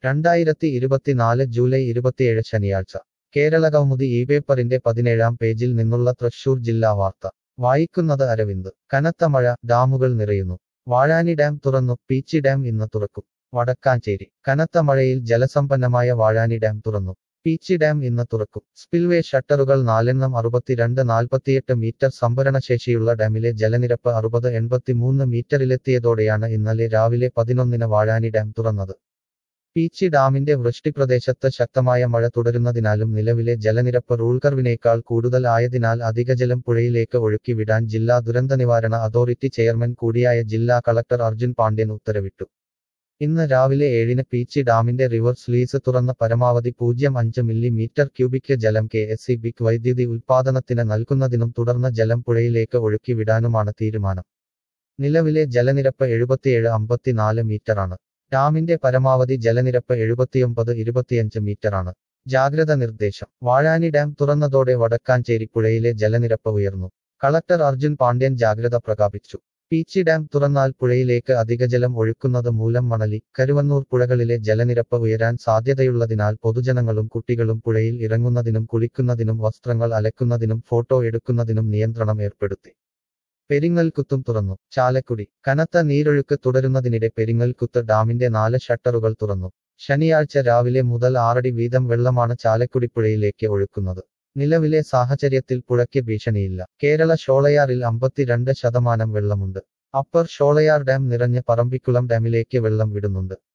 രണ്ടായിരത്തി ഇരുപത്തിനാല് ജൂലൈ ഇരുപത്തിയേഴ് ശനിയാഴ്ച കേരള കൗമുദി ഈ പേപ്പറിന്റെ പതിനേഴാം പേജിൽ നിന്നുള്ള തൃശൂർ ജില്ലാ വാർത്ത വായിക്കുന്നത് അരവിന്ദ് കനത്ത മഴ ഡാമുകൾ നിറയുന്നു വാഴാനി ഡാം തുറന്നു പീച്ചി ഡാം ഇന്ന് തുറക്കും വടക്കാഞ്ചേരി കനത്ത മഴയിൽ ജലസമ്പന്നമായ വാഴാനി ഡാം തുറന്നു പീച്ചി ഡാം ഇന്ന് തുറക്കും സ്പിൽവേ ഷട്ടറുകൾ നാലെണ്ണം അറുപത്തിരണ്ട് നാൽപ്പത്തിയെട്ട് മീറ്റർ സംഭരണശേഷിയുള്ള ഡാമിലെ ജലനിരപ്പ് അറുപത് എൺപത്തിമൂന്ന് മീറ്ററിലെത്തിയതോടെയാണ് ഇന്നലെ രാവിലെ പതിനൊന്നിന് വാഴാനി ഡാം തുറന്നത് പീച്ചി ഡാമിന്റെ വൃഷ്ടിപ്രദേശത്ത് ശക്തമായ മഴ തുടരുന്നതിനാലും നിലവിലെ ജലനിരപ്പ് റൂൾ കർവിനേക്കാൾ കൂടുതൽ ആയതിനാൽ അധികജലം പുഴയിലേക്ക് ഒഴുക്കി വിടാൻ ജില്ലാ ദുരന്തനിവാരണ അതോറിറ്റി ചെയർമാൻ കൂടിയായ ജില്ലാ കളക്ടർ അർജുൻ പാണ്ഡ്യൻ ഉത്തരവിട്ടു ഇന്ന് രാവിലെ ഏഴിന് പീച്ചി ഡാമിന്റെ റിവർ സ്ലീസ് തുറന്ന പരമാവധി പൂജ്യം അഞ്ച് മില്ലിമീറ്റർ ക്യൂബിക് ജലം കെ എസ് സി ബിക്ക് വൈദ്യുതി ഉൽപാദനത്തിന് നൽകുന്നതിനും തുടർന്ന് ജലം പുഴയിലേക്ക് ഒഴുക്കി വിടാനുമാണ് തീരുമാനം നിലവിലെ ജലനിരപ്പ് എഴുപത്തിയേഴ് അമ്പത്തിനാല് മീറ്ററാണ് ഡാമിന്റെ പരമാവധി ജലനിരപ്പ് എഴുപത്തിയൊമ്പത് ഇരുപത്തിയഞ്ച് മീറ്ററാണ് ജാഗ്രത നിർദ്ദേശം വാഴാനി ഡാം തുറന്നതോടെ വടക്കാഞ്ചേരി പുഴയിലെ ജലനിരപ്പ് ഉയർന്നു കളക്ടർ അർജുൻ പാണ്ഡ്യൻ ജാഗ്രത പ്രഖ്യാപിച്ചു പീച്ചി ഡാം തുറന്നാൽ പുഴയിലേക്ക് അധികജലം ഒഴുക്കുന്നത് മൂലം മണലി കരുവന്നൂർ പുഴകളിലെ ജലനിരപ്പ് ഉയരാൻ സാധ്യതയുള്ളതിനാൽ പൊതുജനങ്ങളും കുട്ടികളും പുഴയിൽ ഇറങ്ങുന്നതിനും കുളിക്കുന്നതിനും വസ്ത്രങ്ങൾ അലക്കുന്നതിനും ഫോട്ടോ എടുക്കുന്നതിനും നിയന്ത്രണം ഏർപ്പെടുത്തി പെരിങ്ങൽകുത്തും തുറന്നു ചാലക്കുടി കനത്ത നീരൊഴുക്ക് തുടരുന്നതിനിടെ പെരിങ്ങൽകുത്ത് ഡാമിന്റെ നാല് ഷട്ടറുകൾ തുറന്നു ശനിയാഴ്ച രാവിലെ മുതൽ ആറടി വീതം വെള്ളമാണ് ചാലക്കുടി പുഴയിലേക്ക് ഒഴുക്കുന്നത് നിലവിലെ സാഹചര്യത്തിൽ പുഴയ്ക്ക് ഭീഷണിയില്ല കേരള ഷോളയാറിൽ അമ്പത്തിരണ്ട് ശതമാനം വെള്ളമുണ്ട് അപ്പർ ഷോളയാർ ഡാം നിറഞ്ഞ് പറമ്പിക്കുളം ഡാമിലേക്ക് വെള്ളം വിടുന്നുണ്ട്